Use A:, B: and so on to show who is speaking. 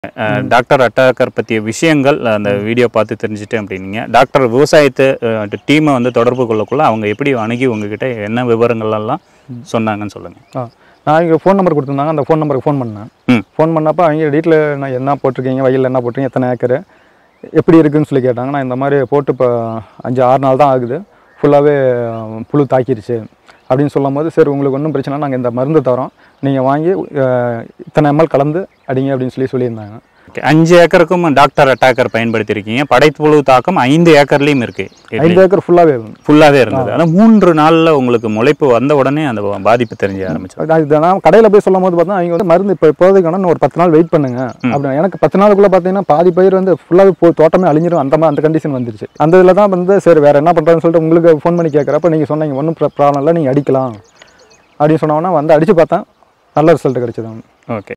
A: அஹ், doctor attacker பற்றிய விஷயங்கள் அந்த வீடியோ பார்த்து தெரிஞ்சுட்டேன் அப்படின்னீங்க டாக்டர் விவசாயத்தை டீமை வந்து தொடர்பு கொள்ளக்குள்ள அவங்க எப்படி அணுகி உங்ககிட்ட என்ன விவரங்கள் எல்லாம் சொன்னாங்கன்னு சொல்லுங்கள்
B: ஆ நான் இங்கே ஃபோன் நம்பர் கொடுத்துருந்தாங்க அந்த ஃபோன் நம்பருக்கு ஃபோன் பண்ணேன்
A: ம்
B: ஃபோன் பண்ணப்போ அவங்க வீட்டில் நான் என்ன போட்டிருக்கீங்க வயலில் என்ன போட்டிருக்கீங்க எத்தனை ஏக்கரு எப்படி இருக்குன்னு சொல்லி கேட்டாங்க நான் இந்த மாதிரி போட்டு இப்போ அஞ்சு ஆறு நாள் தான் ஆகுது ஃபுல்லாகவே புழு தாக்கிருச்சு அப்படின்னு சொல்லும் போது சரி உங்களுக்கு ஒன்றும் பிரச்சனை இல்லை, நாங்கள் இந்த மருந்து தரோம் நீங்கள் வாங்கி அஹ், இத்தனை எம்எல் கலந்து அடிங்க அப்படின்னு சொல்லி சொல்லியிருந்தாங்க
A: ஓகே அஞ்சு ஏக்கருக்கும் டாக்டர் அட்டாக்கர் பயன்படுத்தியிருக்கீங்க படைப்புழு தாக்கம் ஐந்து ஏக்கர்லேயும் இருக்கு
B: ஐந்து ஏக்கர் ஃபுல்லாகவே
A: ஃபுல்லாகவே இருந்தது ஆனால் மூன்று நாளில் உங்களுக்கு முளைப்பு வந்த உடனே அந்த பாதிப்பு தெரிஞ்ச ஆரம்பிச்சு
B: இது நான் கடையில் போய் சொல்லும் போது பார்த்தா அவங்க வந்து மருந்து இப்போ இப்போதைக்கு வேணா இன்னும் ஒரு பத்து நாள் வெயிட் பண்ணுங்க அப்படி எனக்கு பத்து நாளுக்குள்ளே பார்த்தீங்கன்னா பாதி பயிர் வந்து ஃபுல்லாகவே போ தோட்டமே அழிஞ்சிரும் அந்த மாதிரி அந்த கண்டிஷன் வந்துருச்சு அந்த இதில் தான் வந்து சரி வேறு என்ன பண்ணுறதுன்னு சொல்லிட்டு உங்களுக்கு ஃபோன் பண்ணி கேட்குறப்ப நீங்கள் சொன்னீங்க ஒன்றும் ப்ராப்ளம் இல்லை நீங்கள் அடிக்கலாம் அப்படின்னு சொன்னோன்னா வந்து அடித்து பார்த்தேன் நல்ல ரிசல்ட் கிடைச்சது
A: ஓகே